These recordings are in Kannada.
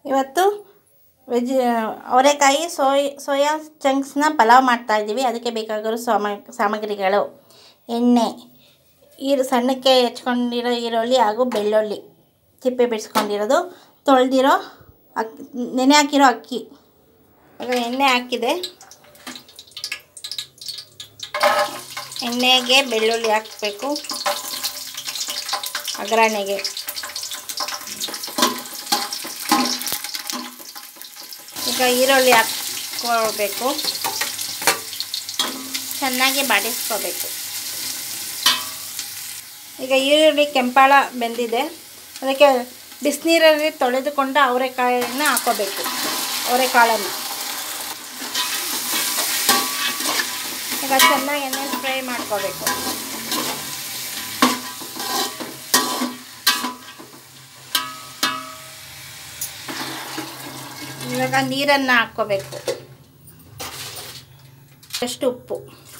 ಇವತ್ತು ವೆಜ್ ಅವರೆಕಾಯಿ ಸೋಯ್ ಸೋಯಾ ಚಂಕ್ಸ್ನ ಪಲಾವ್ ಮಾಡ್ತಾಯಿದ್ದೀವಿ ಅದಕ್ಕೆ ಬೇಕಾಗಿರೋ ಸಾಮ ಸಾಮಗ್ರಿಗಳು ಎಣ್ಣೆ ಈರು ಸಣ್ಣಕ್ಕೆ ಹೆಚ್ಕೊಂಡಿರೋ ಈರುಳ್ಳಿ ಹಾಗೂ ಬೆಳ್ಳುಳ್ಳಿ ಸಿಪ್ಪೆ ಬಿಡಿಸ್ಕೊಂಡಿರೋದು ತೊಳೆದಿರೋ ಅಕ್ಕಿ ನೆನೆ ಹಾಕಿರೋ ಅಕ್ಕಿ ಈಗ ಎಣ್ಣೆ ಹಾಕಿದೆ ಎಣ್ಣೆಗೆ ಬೆಳ್ಳುಳ್ಳಿ ಹಾಕಬೇಕು ಒಗ್ಗರಣೆಗೆ ಈಗ ಈರುಳ್ಳಿ ಹಾಕ್ಕೋಬೇಕು ಚೆನ್ನಾಗಿ ಬಾಡಿಸ್ಕೋಬೇಕು ಈಗ ಈರುಳ್ಳಿ ಕೆಂಪಾಳ ಬೆಂದಿದೆ ಅದಕ್ಕೆ ಬಿಸಿನೀರಲ್ಲಿ ತೊಳೆದುಕೊಂಡು ಅವರೆಕಾಯನ್ನು ಹಾಕೋಬೇಕು ಅವರೆಕಾಳನ್ನು ಈಗ ಚೆನ್ನಾಗಿ ಎಣ್ಣೆ ಫ್ರೈ ಮಾಡ್ಕೋಬೇಕು ಇವಾಗ ನೀರನ್ನು ಹಾಕ್ಕೋಬೇಕು ಎಷ್ಟು ಉಪ್ಪು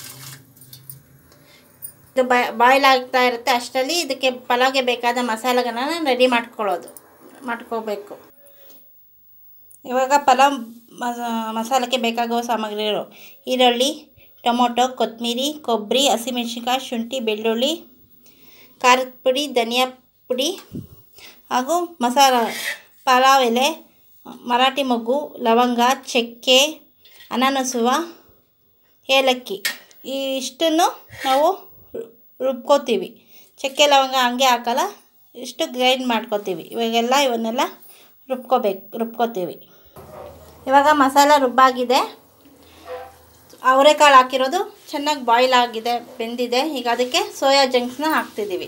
ಇದು ಬಾಯ್ಲ್ ಆಗ್ತಾ ಇರುತ್ತೆ ಅಷ್ಟರಲ್ಲಿ ಇದಕ್ಕೆ ಪಲಾವ್ಗೆ ಬೇಕಾದ ಮಸಾಲೆಗಳನ್ನ ರೆಡಿ ಮಾಡ್ಕೊಳ್ಳೋದು ಮಾಡ್ಕೋಬೇಕು ಇವಾಗ ಪಲಾವ್ ಮಸಾಲಕ್ಕೆ ಬೇಕಾಗುವ ಸಾಮಗ್ರಿಗಳು ಈರುಳ್ಳಿ ಟೊಮೊಟೊ ಕೊತ್ತಂಬರಿ ಕೊಬ್ಬರಿ ಹಸಿಮೆಣ್ಸಿನ್ಕಾಯಿ ಶುಂಠಿ ಬೆಳ್ಳುಳ್ಳಿ ಖಾರದ ಪುಡಿ ಧನಿಯಾ ಪುಡಿ ಹಾಗೂ ಮಸಾಲ ಪಲಾವ್ ಎಲೆ ಮರಾಠಿ ಮೊಗ್ಗು ಲವಂಗ ಚಕ್ಕೆ ಅನಾನಸುವ ಏಲಕ್ಕಿ ಈ ಇಷ್ಟನ್ನು ನಾವು ರುಬ್ಕೋತೀವಿ ಚಕ್ಕೆ ಲವಂಗ ಹಂಗೆ ಹಾಕಲ್ಲ ಇಷ್ಟು ಗ್ರೈಂಡ್ ಮಾಡ್ಕೋತೀವಿ ಇವಾಗೆಲ್ಲ ಇವನ್ನೆಲ್ಲ ರುಬ್ಕೋಬೇಕು ರುಬ್ಕೋತೀವಿ ಇವಾಗ ಮಸಾಲ ರುಬ್ಬಾಗಿದೆ ಅವರೆಕಾಳು ಹಾಕಿರೋದು ಚೆನ್ನಾಗಿ ಬಾಯ್ಲ್ ಆಗಿದೆ ಬೆಂದಿದೆ ಈಗ ಅದಕ್ಕೆ ಸೋಯಾ ಜಂಕ್ಸ್ನ ಹಾಕ್ತಿದ್ದೀವಿ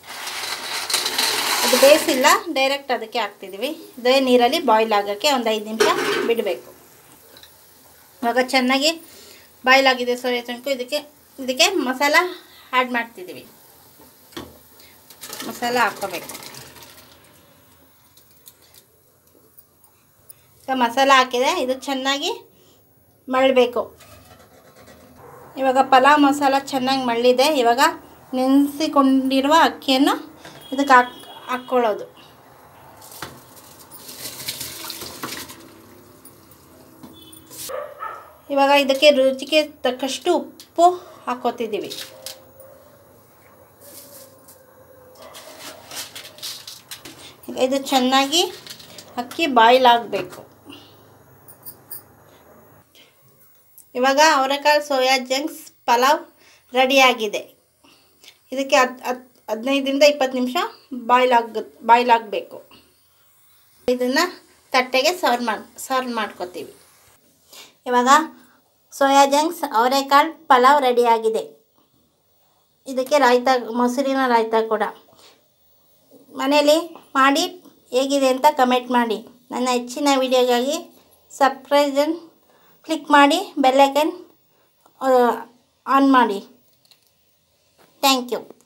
ಅದು ಬೇಯಿಸಿಲ್ಲ ಡೈರೆಕ್ಟ್ ಅದಕ್ಕೆ ಹಾಕ್ತಿದ್ದೀವಿ ಇದೇ ನೀರಲ್ಲಿ ಬಾಯ್ಲ್ ಆಗೋಕ್ಕೆ ಒಂದು ಐದು ನಿಮಿಷ ಬಿಡಬೇಕು ಇವಾಗ ಚೆನ್ನಾಗಿ ಬಾಯ್ಲ್ ಆಗಿದೆ ಸೋಯಾ ಚಂಕು ಇದಕ್ಕೆ ಇದಕ್ಕೆ ಮಸಾಲ ಆ್ಯಡ್ ಮಾಡ್ತಿದ್ದೀವಿ ಮಸಾಲ ಹಾಕ್ಕೋಬೇಕು ಈಗ ಮಸಾಲ ಹಾಕಿದೆ ಇದು ಚೆನ್ನಾಗಿ ಮಳ್ಳಬೇಕು ಇವಾಗ ಪಲಾವ್ ಮಸಾಲ ಚೆನ್ನಾಗಿ ಮಳ್ಳಿದೆ ಇವಾಗ ನೆನೆಸಿಕೊಂಡಿರುವ ಅಕ್ಕಿಯನ್ನು ಇದಕ್ಕೆ ಹಾಕ್ ಹಾಕ್ಕೊಳ್ಳೋದು ಇವಾಗ ಇದಕ್ಕೆ ರುಚಿಗೆ ತಕ್ಕಷ್ಟು ಉಪ್ಪು ಹಾಕೋತಿದ್ದೀವಿ ಈಗ ಇದು ಚೆನ್ನಾಗಿ ಅಕ್ಕಿ ಬಾಯ್ಲ್ ಆಗಬೇಕು ಇವಾಗ ಅವರೆಕಾಳು ಸೋಯಾ ಜಂಕ್ಸ್ ಪಲಾವ್ ರೆಡಿಯಾಗಿದೆ ಇದಕ್ಕೆ ಹದ್ ಹದ್ ಹದಿನೈದರಿಂದ ಇಪ್ಪತ್ತು ನಿಮಿಷ ಬಾಯ್ಲ್ ಆಗ ಬಾಯ್ಲ್ ಆಗಬೇಕು ಇದನ್ನು ತಟ್ಟೆಗೆ ಸರ್ವ್ ಮಾಡಿ ಸರ್ವ್ ಮಾಡ್ಕೋತೀವಿ ಇವಾಗ ಸೋಯಾ ಜಂಕ್ಸ್ ಅವರೆಕಾಳು ಪಲಾವ್ ರೆಡಿಯಾಗಿದೆ ಇದಕ್ಕೆ ರಾಯ್ತ ಮೊಸರಿನ ರಾಯ್ತ ಕೂಡ ಮನೇಲಿ ಮಾಡಿ ಹೇಗಿದೆ ಅಂತ ಕಮೆಂಟ್ ಮಾಡಿ ನನ್ನ ಹೆಚ್ಚಿನ ವಿಡಿಯೋಗಾಗಿ ಸಬ್ಸ್ಕ್ರೈಬನ್ ಕ್ಲಿಕ್ ಮಾಡಿ ಬೆಲ್ಲೈಕನ್ ಆನ್ ಮಾಡಿ ಥ್ಯಾಂಕ್ ಯು